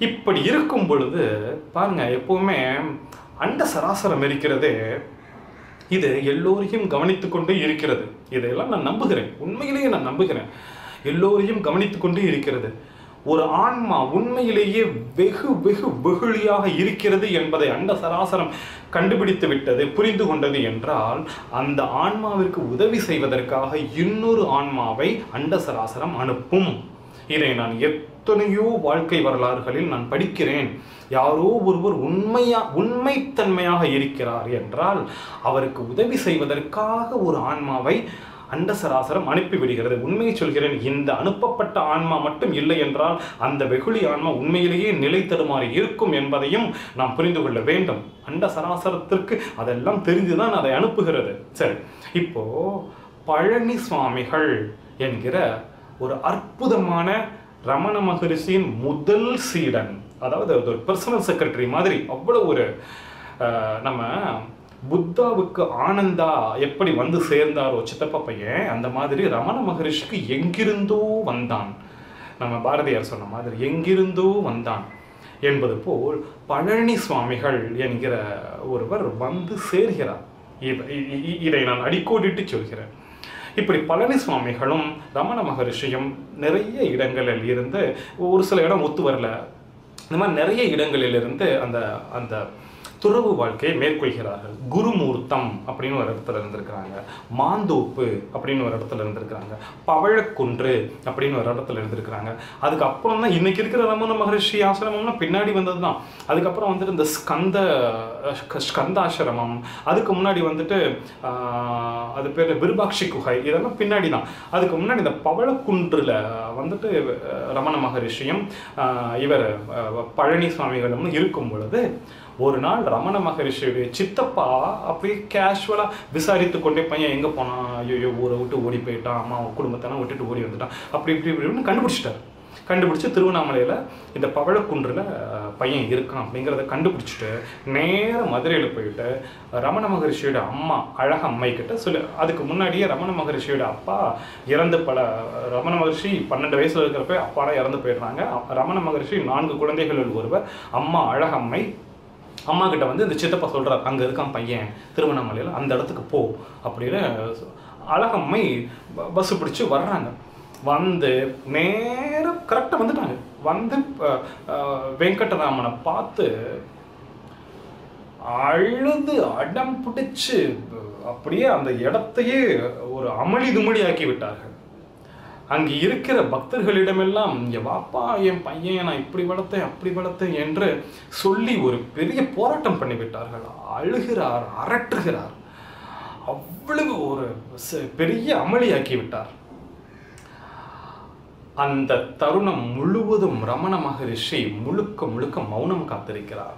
இப்படி இருக்கும் பொழுது பாருங்க எப்பவுமே அண்ட சராசரம் இருக்கிறதே இது எல்லோரையும் கவனித்துக் கொண்டே இருக்கிறது இதையெல்லாம் நான் நம்புகிறேன் உண்மையிலேயே நான் நம்புகிறேன் எல்லோரையும் கவனித்துக் கொண்டே இருக்கிறது ஒரு ஆன்மா உண்மையிலேயே வெகு வெகு வெகுளியாக இருக்கிறது என்பதை அண்ட சராசரம் கண்டுபிடித்து விட்டது புரிந்து கொண்டது என்றால் அந்த ஆன்மாவிற்கு உதவி செய்வதற்காக இன்னொரு ஆன்மாவை அண்ட சராசரம் அனுப்பும் இதை நான் எத்தனையோ வாழ்க்கை வரலாறுகளில் நான் படிக்கிறேன் யாரோ ஒருவர் உண்மையா உண்மைத்தன்மையாக இருக்கிறார் என்றால் அவருக்கு உதவி செய்வதற்காக ஒரு ஆன்மாவை அண்ட சராசரம் அனுப்பிவிடுகிறது உண்மையை சொல்கிறேன் இந்த அனுப்பப்பட்ட ஆன்மா மட்டும் இல்லை என்றால் அந்த வெகுளி ஆன்மா உண்மையிலேயே நிலை தடுமாறி இருக்கும் என்பதையும் நாம் புரிந்து கொள்ள வேண்டும் அண்ட சராசரத்திற்கு அதெல்லாம் தெரிந்துதான் அதை அனுப்புகிறது சரி இப்போ பழனி சுவாமிகள் என்கிற ஒரு அற்புதமான ரமண மகரிஷியின் முதல் சீடன் அதாவது அது ஒரு பர்சனல் செக்ரட்டரி மாதிரி அவ்வளோ ஒரு அஹ், நம்ம புத்தாவுக்கு ஆனந்தா எப்படி வந்து சேர்ந்தாரோ சித்தப்பா பையன் அந்த மாதிரி ரமண மகரிஷிக்கு எங்கிருந்தோ வந்தான் நம்ம பாரதியார் சொன்ன மாதிரி எங்கிருந்தோ வந்தான் என்பது போல் பழனி சுவாமிகள் என்கிற ஒருவர் வந்து சேர்கிறார் இத- இ- இ- இதை நான் அடிக்கோடிட்டு சொல்கிறேன் இப்படி பழனி சுவாமிகளும் ரமண மகரிஷியும் நிறைய இடங்களில் இருந்து ஒரு சில இடம் ஒத்து வரல இந்த மாதிரி நிறைய இடங்களில் இருந்து அந்த அந்த துறவு வாழ்க்கையை மேற்கொள்கிறார்கள் குருமூர்த்தம் அப்படின்னு ஒரு இடத்துல இருந்திருக்கிறாங்க மாந்தோப்பு அப்படின்னு ஒரு இடத்துல இருந்திருக்கிறாங்க பவழக்குன்று அப்படின்னு ஒரு இடத்துல இருந்திருக்கிறாங்க அதுக்கப்புறம் தான் இன்னைக்கு இருக்கிற ரமண மகரிஷி ஆசிரமம்னா பின்னாடி வந்தது தான் அதுக்கப்புறம் வந்துட்டு இந்த ஸ்கந்த அஹ், ஸ்கந்தாசிரமம் அதுக்கு முன்னாடி வந்துட்டு ஆஹ், அது பேர் விருபாட்சி குகை இதெல்லாம் பின்னாடி தான் அதுக்கு முன்னாடி இந்த பவழக்குன்றுல வந்துட்டு அஹ், ரமண மகரிஷியும் ஆஹ், இவர் அஹ், பழனி சுவாமிகளும் இருக்கும் பொழுது ஒரு நாள் ரமண மகரிஷியுடைய சித்தப்பா அப்படியே கேஷுவலாக விசாரித்து கொண்டே பையன் எங்கே போனான் ஐயோ ஊரை விட்டு ஓடி போயிட்டான் அம்மா குடும்பத்தெல்லாம் விட்டுட்டு ஓடி வந்துட்டான் அப்படி இப்படி இப்படின்னு கண்டுபிடிச்சிட்டார் கண்டுபிடிச்சு திருவண்ணாமலையில் இந்த பவழக்குன்றில் பையன் இருக்கான் அப்படிங்கிறத கண்டுபிடிச்சிட்டு நேர மதுரையில் போயிட்டு ரமண மகரிஷியோட அம்மா அழகம்மை கிட்ட சொல்லு அதுக்கு முன்னாடியே ரமண மகரிஷியோட அப்பா இறந்து பல ரமண மகரிஷி பன்னெண்டு வயசுல இருக்கிறப்ப அப்பாலாம் இறந்து போயிடுறாங்க ரமண மகரிஷி நான்கு குழந்தைகளில் ஒருவர் அம்மா அழகம்மை அம்மா கிட்ட வந்து இந்த சித்தப்பா சொல்றார் அங்க இருக்கான் பையன் திருவண்ணாமலையில் அந்த இடத்துக்கு போ அப்படின்னு அழகம்மை ப- பஸ் பிடிச்சு வர்றாங்க வந்து நேரம் கரெக்டாக வந்துட்டாங்க வந்து அஹ், அஹ், வெங்கடராமனை பார்த்து அழுது அடம் பிடிச்சு அப்படியே அந்த இடத்தையே ஒரு அமளி துமளி ஆக்கி விட்டார்கள் அங்கு இருக்கிற பக்தர்களிடமெல்லாம் இங்க வாப்பா என் பையன் நான் இப்படி வளர்த்தேன் அப்படி வளர்த்தேன் என்று சொல்லி ஒரு பெரிய போராட்டம் பண்ணி விட்டார்கள் அழுகிறார் அரற்றுகிறார் அவ்வளவு ஒரு ச- பெரிய அமளியாக்கி விட்டார் அந்த தருணம் முழுவதும் ரமண மகரிஷி முழுக்க முழுக்க மௌனம் காத்திருக்கிறார்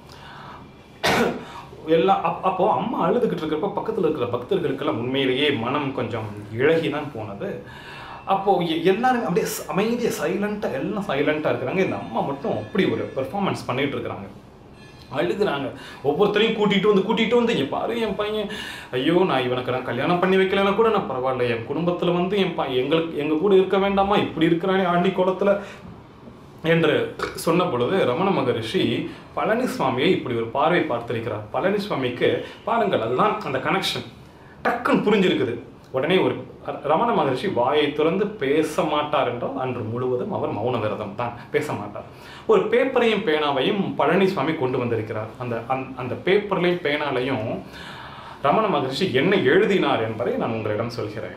எல்லாம் அப் அப்போ அம்மா அழுதுகிட்டு இருக்கிறப்ப பக்கத்தில் இருக்கிற பக்தர்களுக்கெல்லாம் உண்மையிலேயே மனம் கொஞ்சம் இழகி தான் போனது அப்போ எ- எல்லாரும் அப்படியே ச- அமைதியா சைலண்டா எல்லாம் சைலண்டா இருக்கிறாங்க இந்த அம்மா மட்டும் அப்படி ஒரு பெர்ஃபார்மன்ஸ் பண்ணிட்டு இருக்கிறாங்க அழுகுறாங்க ஒவ்வொருத்தரையும் கூட்டிட்டு வந்து கூட்டிட்டு வந்து இங்க பாரு என் பையன் ஐயோ நான் இவனுக்கு நான் கல்யாணம் பண்ணி வைக்கலன்னா கூட நான் பரவாயில்ல என் குடும்பத்துல வந்து என் பையன் எங்களுக்கு எங்க கூட இருக்க வேண்டாமா இப்படி இருக்கிறானே ஆண்டி குளத்துல என்று சொன்ன பொழுது ரமண மகரிஷி பழனிசுவாமியை இப்படி ஒரு பார்வை பார்த்திருக்கிறார் பழனிசுவாமிக்கு பாருங்கள் அதுதான் அந்த கனெக்ஷன் டக்குன்னு புரிஞ்சிருக்குது உடனே ஒரு ர- ரமண மகரிஷி வாயை திறந்து பேச மாட்டார் என்றால் அன்று முழுவதும் அவர் மௌன விரதம் தான் பேச மாட்டார் ஒரு பேப்பரையும் பேனாவையும் பழனிசுவாமி கொண்டு வந்திருக்கிறார் அந்த அந்த- அந்த பேப்பர்லையும் பேனாலையும் ரமண மகரிஷி என்ன எழுதினார் என்பதை நான் உங்களிடம் சொல்கிறேன்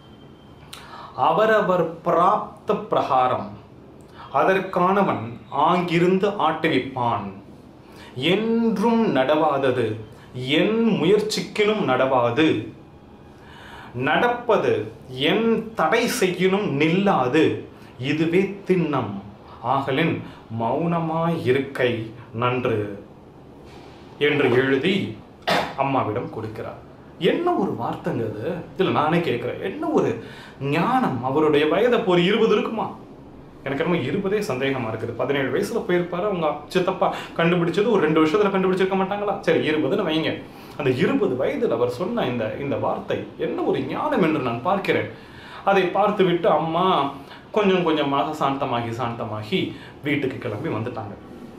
அவரவர் பிராப்த பிரகாரம் அதற்கானவன் ஆங்கிருந்து ஆட்டுவிப்பான் என்றும் நடவாதது என் முயற்சிக்கினும் நடவாது நடப்பது என் தடை செய்யினும் நில்லாது இதுவே திண்ணம் ஆகலின் மௌனமாய் இருக்கை நன்று என்று எழுதி அம்மாவிடம் கொடுக்கிறார் என்ன ஒரு வார்த்தைங்க அது இதில் நானே கேட்குறேன் என்ன ஒரு ஞானம் அவருடைய வயது அப்போ ஒரு இருபது இருக்குமா எனக்கு என்னமோ இருபதே சந்தேகமா இருக்குது பதினேழு வயசுல போயிருப்பாரு அவங்க சித்தப்பா கண்டுபிடிச்சது ஒரு ரெண்டு வருஷத்துல கண்டுபிடிச்சிருக்க மாட்டாங்களா சரி இருபதுன்னு வைங்க அந்த இருபது வயதில் அவர் சொன்ன இந்த இந்த வார்த்தை என்ன ஒரு ஞானம் என்று நான் பார்க்கிறேன் அதை பார்த்துவிட்டு அம்மா கொஞ்சம் கொஞ்சமாக சாந்தமாகி சாந்தமாகி வீட்டுக்கு கிளம்பி வந்துட்டாங்க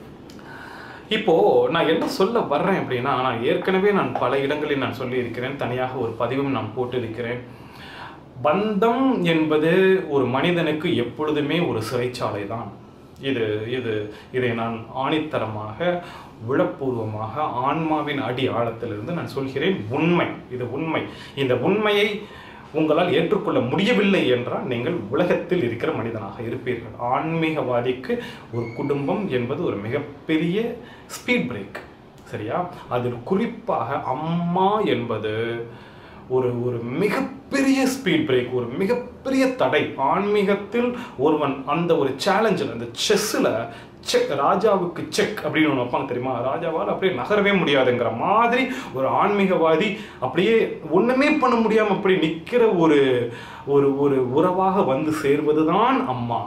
இப்போ நான் என்ன சொல்ல வர்றேன் அப்படின்னா நான் ஏற்கனவே நான் பல இடங்களில் நான் சொல்லியிருக்கிறேன் தனியாக ஒரு பதிவும் நான் போட்டிருக்கிறேன் பந்தம் என்பது ஒரு மனிதனுக்கு எப்பொழுதுமே ஒரு சிறைச்சாலை தான் இது இது இதை நான் ஆணித்தரமாக விழப்பூர்வமாக ஆன்மாவின் அடி ஆழத்திலிருந்து நான் சொல்கிறேன் உண்மை இது உண்மை இந்த உண்மையை உங்களால் ஏற்றுக்கொள்ள முடியவில்லை என்றால் நீங்கள் உலகத்தில் இருக்கிற மனிதனாக இருப்பீர்கள் ஆன்மீகவாதிக்கு ஒரு குடும்பம் என்பது ஒரு மிகப்பெரிய ஸ்பீட் பிரேக் சரியா அதில் குறிப்பாக அம்மா என்பது ஒரு ஒரு மிகப்பெரிய ஸ்பீட் பிரேக் ஒரு மிகப்பெரிய தடை ஆன்மீகத்தில் ஒருவன் அந்த ஒரு சேலஞ்சில் அந்த செஸ்ஸில் செக் ராஜாவுக்கு செக் அப்படின்னு ஒன்று வைப்பாங்க தெரியுமா ராஜாவால் அப்படியே நகரவே முடியாதுங்கிற மாதிரி ஒரு ஆன்மீகவாதி அப்படியே ஒன்றுமே பண்ண முடியாமல் அப்படி நிற்கிற ஒரு ஒரு ஒரு உறவாக வந்து சேர்வதுதான் அம்மா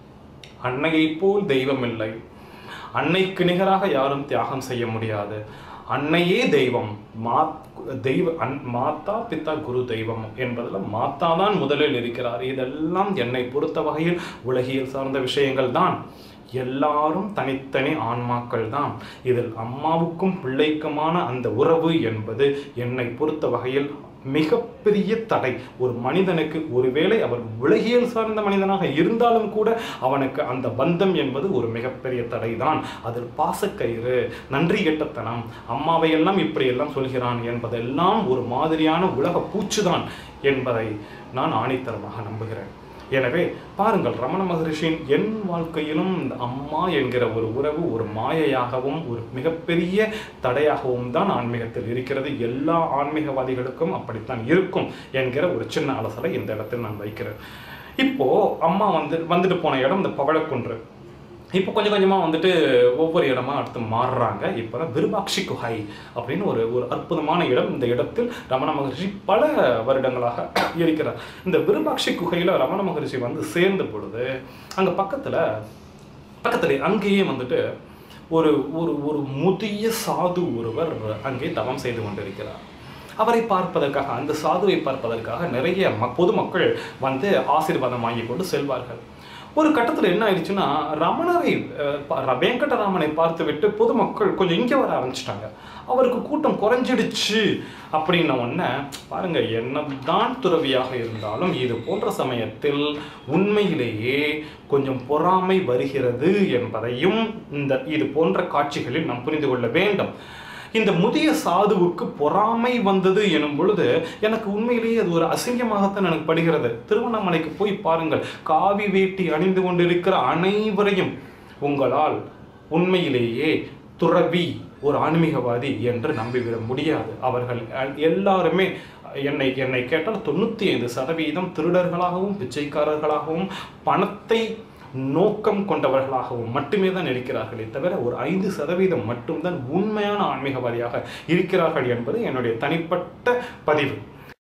அன்னையைப் போல் தெய்வம் இல்லை அன்னைக்கு நிகராக யாரும் தியாகம் செய்ய முடியாது அன்னையே தெய்வம் மா தெய்வ அன் மாதா பித்தா குரு தெய்வம் என்பதில் மாதா தான் முதலில் இருக்கிறார் இதெல்லாம் என்னை பொறுத்த வகையில் உலகியல் சார்ந்த விஷயங்கள் தான் எல்லாரும் தனித்தனி ஆன்மாக்கள் தான் இதில் அம்மாவுக்கும் பிள்ளைக்குமான அந்த உறவு என்பது என்னை பொறுத்த வகையில் மிகப்பெரிய தடை ஒரு மனிதனுக்கு ஒருவேளை அவர் உலகியல் சார்ந்த மனிதனாக இருந்தாலும் கூட அவனுக்கு அந்த பந்தம் என்பது ஒரு மிகப்பெரிய தடை தான் அதில் பாசக்கயிறு நன்றி கெட்டத்தனம் அம்மாவையெல்லாம் இப்படியெல்லாம் சொல்கிறான் என்பதெல்லாம் ஒரு மாதிரியான உலக பூச்சுதான் என்பதை நான் ஆணித்தரமாக நம்புகிறேன் எனவே பாருங்கள் ரமண மகரிஷியின் என் வாழ்க்கையிலும் இந்த அம்மா என்கிற ஒரு உறவு ஒரு மாயையாகவும் ஒரு மிகப்பெரிய தடையாகவும் தான் ஆன்மீகத்தில் இருக்கிறது எல்லா ஆன்மீகவாதிகளுக்கும் அப்படித்தான் இருக்கும் என்கிற ஒரு சின்ன அலசலை இந்த இடத்தில் நான் வைக்கிறேன் இப்போ அம்மா வந்து வந்துட்டு போன இடம் இந்த பவழக்குன்று இப்போ கொஞ்சம் கொஞ்சமாக வந்துட்டு ஒவ்வொரு இடமா அடுத்து மாறுறாங்க இப்போ தான் விருபாட்சி குகை அப்படின்னு ஒரு ஒரு அற்புதமான இடம் இந்த இடத்தில் ரமண மகரிஷி பல வருடங்களாக இருக்கிறார் இந்த விருபாட்சி குகையில் ரமண மகரிஷி வந்து சேர்ந்த பொழுது அங்கே பக்கத்தில் பக்கத்தில் அங்கேயே வந்துட்டு ஒரு ஒரு ஒரு முதிய சாது ஒருவர் அங்கே தவம் செய்து கொண்டிருக்கிறார் அவரை பார்ப்பதற்காக அந்த சாதுவை பார்ப்பதற்காக நிறைய ம பொதுமக்கள் வந்து ஆசீர்வாதம் வாங்கி கொண்டு செல்வார்கள் ஒரு கட்டத்தில் என்ன ஆயிடுச்சுன்னா ரமணரை அஹ், ப- ர- வெங்கடராமனை பார்த்துவிட்டு பொதுமக்கள் கொஞ்சம் இங்கே வர ஆரம்பிச்சிட்டாங்க அவருக்கு கூட்டம் குறைஞ்சிடுச்சு அப்படின்ன உடனே பாருங்க என்னதான் துறவியாக இருந்தாலும் இது போன்ற சமயத்தில் உண்மையிலேயே கொஞ்சம் பொறாமை வருகிறது என்பதையும் இந்த இது போன்ற காட்சிகளில் நாம் புரிந்து கொள்ள வேண்டும் இந்த முதிய சாதுவுக்கு பொறாமை வந்தது எனும் பொழுது எனக்கு உண்மையிலேயே அது ஒரு அசிங்கமாகத்தான் எனக்கு படுகிறது திருவண்ணாமலைக்கு போய் பாருங்கள் காவி வேட்டி அணிந்து கொண்டிருக்கிற அனைவரையும் உங்களால் உண்மையிலேயே துறவி ஒரு ஆன்மீகவாதி என்று நம்பிவிட முடியாது அவர்கள் அ- எல்லாருமே என்னை என்னை கேட்டால் தொண்ணூற்றி ஐந்து சதவீதம் திருடர்களாகவும் பிச்சைக்காரர்களாகவும் பணத்தை நோக்கம் கொண்டவர்களாகவும் மட்டுமே தான் இருக்கிறார்களே தவிர ஒரு ஐந்து சதவீதம் மட்டும்தான் உண்மையான ஆன்மீகவாதியாக இருக்கிறார்கள் என்பது என்னுடைய தனிப்பட்ட பதிவு